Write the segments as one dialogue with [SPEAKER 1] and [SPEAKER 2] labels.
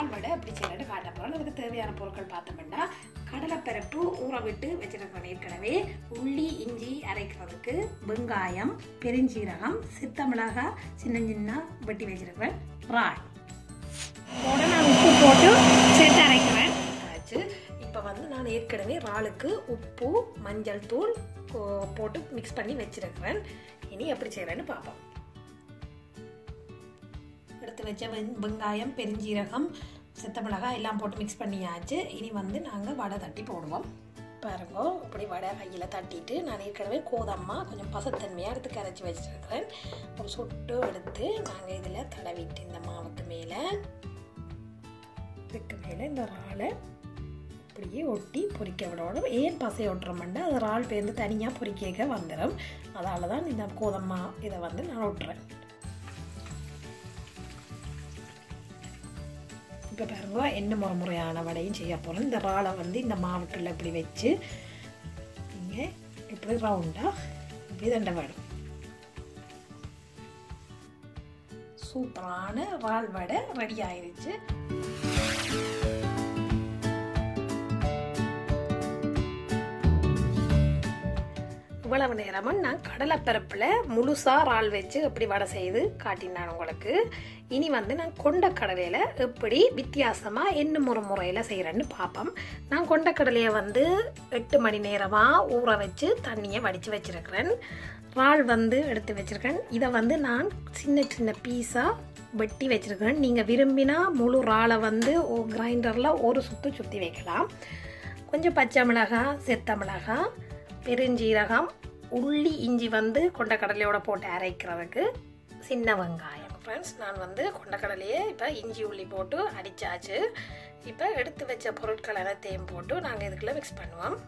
[SPEAKER 1] இறால் வடை எப்படி செய்யறது காட்ட போகிறோம் அதுக்கு தேவையான பொருட்கள் பார்த்தோம்னா கடலைப்பருப்பு ஊற விட்டு வச்சிருக்கிறோம் ஏற்கனவே உள்ளி இஞ்சி அரைக்கிறதுக்கு வெங்காயம் பெருஞ்சீரகம் சித்த மிளகாய் சின்ன சின்ன வெட்டி வச்சிருக்கிறேன் இறால் இதோட நான் உப்பு போட்டு சேர்த்து அரைக்கிறேன் ஆச்சு இப்போ வந்து நான் ஏற்கனவே இறாலுக்கு உப்பு மஞ்சள் தூள் கோ- போட்டு மிக்ஸ் பண்ணி வச்சிருக்கிறேன் இனி எப்படி செய்கிறேன்னு பார்ப்போம் எடுத்து வச்ச வெங் வெங்காயம் பெருஞ்சீரகம் சித்த மிளகாய் எல்லாம் போட்டு மிக்ஸ் பண்ணியாச்சு இனி வந்து நாங்கள் வடை தட்டி போடுவோம் பாருங்க இப்படி வடை கையில் தட்டிட்டு நான் ஏற்கனவே கோதம்மா கொஞ்சம் பசத்தன்மையாக எடுத்து கரைச்சி வச்சுருக்கிறேன் ஒரு சொட்டு எடுத்து நாங்கள் இதில் தடவிட்டு இந்த மாவுக்கு மேலே இதுக்கு மேலே இந்த இறாலை இப்படியே ஒட்டி பொரிக்க விடணும் ஏன் பசை ஒட்டுறோம்னா அது இறால் பேர்ந்து தனியாக பொரிக்க வந்துடும் அதால தான் இந்த கோதம்மா இதை வந்து நான் ஒட்டுறேன் இப்போ பாருங்க என்ன முறை முறையான வடையும் செய்ய போகிறோம் இந்த இறாலை வந்து இந்த மாவுக்குள்ள இப்படி வச்சு நீங்கள் இப்படி ரவுண்டாக இப்படி தண்டை வேணும் சூப்பரான இறால் வடை ரெடி ஆயிருச்சு இவ்வளவு நேரமும் நான் கடலைப்பருப்பில் முழுசாக இறால் வச்சு எப்படி வடை செய்து காட்டினான் உங்களுக்கு இனி வந்து நான் கொண்ட கடலையில் எப்படி வித்தியாசமாக என்ன முறை முறையில் செய்கிறேன்னு பார்ப்போம் நான் கொண்ட கடலையை வந்து எட்டு மணி நேரமாக ஊற வச்சு தண்ணியை வடித்து வச்சுருக்கிறேன் இறால் வந்து எடுத்து வச்சுருக்கேன் இதை வந்து நான் சின்ன சின்ன பீஸாக வெட்டி வச்சுருக்கிறேன் நீங்கள் விரும்பினா முழு இறாலை வந்து கிரைண்டரில் ஒரு சுற்று சுற்றி வைக்கலாம் கொஞ்சம் பச்சை மிளகாய் செத்த மிளகாய் பெருஞ்சீரகம் உள்ளி இஞ்சி வந்து கொண்டக்கடலையோட போட்டு அரைக்கிறதுக்கு சின்ன வெங்காயம் ஃப்ரெண்ட்ஸ் நான் வந்து கொண்டக்கடலையே இப்போ இஞ்சி உள்ளி போட்டு அடித்தாச்சு இப்போ எடுத்து வச்ச பொருட்கள் எல்லாத்தையும் போட்டு நாங்கள் இதுக்குள்ளே மிக்ஸ் பண்ணுவோம்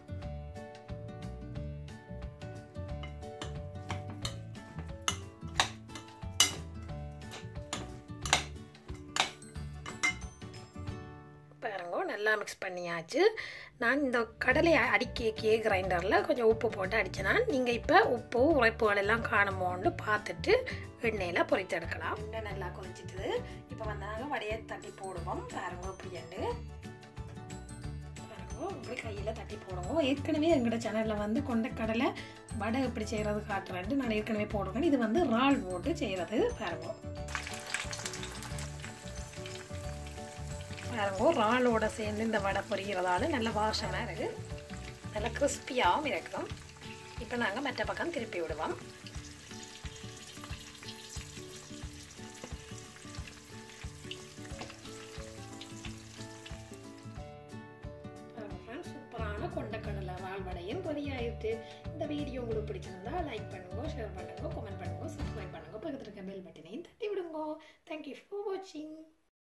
[SPEAKER 1] பாருங்க நல்லா மிக்ஸ் பண்ணியாச்சு நான் இந்த கடலை அடிக்கே கிரைண்டரில் கொஞ்சம் உப்பு போட்டு அடிச்சேனா நீங்கள் இப்போ உப்பு உரைப்புகள் எல்லாம் காணுமோன்னு பார்த்துட்டு எண்ணெயில் பொரித்து எடுக்கலாம் எண்ணெய் நல்லா கொதிச்சிட்டுது இப்போ வந்து நாங்கள் வடையை தட்டி போடுவோம் பாருங்க இப்படியாண்டு பாருங்க இப்படி கையில் தட்டி போடுவோம் ஏற்கனவே எங்களோட சேனலில் வந்து கொண்ட கடலை வடை எப்படி செய்கிறது காட்டுறேன்ட்டு நான் ஏற்கனவே போடுவேன் இது வந்து இறால் போட்டு செய்கிறது பாருங்க பாருங்க இறாலோட சேர்ந்து இந்த வடை பொரிகிறதால நல்ல வாசமாக இருக்குது நல்ல கிறிஸ்பியாகவும் இருக்கும் இப்போ நாங்கள் மற்ற பக்கம் திருப்பி விடுவோம் சூப்பரான கொண்டக்கடலை இறால் வடையும் பொரியாயிட்டு இந்த வீடியோ உங்களுக்கு பிடிச்சிருந்தா லைக் பண்ணுங்க ஷேர் பண்ணுங்க கமெண்ட் பண்ணுங்க சப்ஸ்கிரைப் பண்ணுங்க பக்கத்துல இருக்க பெல் பட்டனையும் தட்டி விடுங்க தேங்க்யூ ஃபார் வாட்சிங்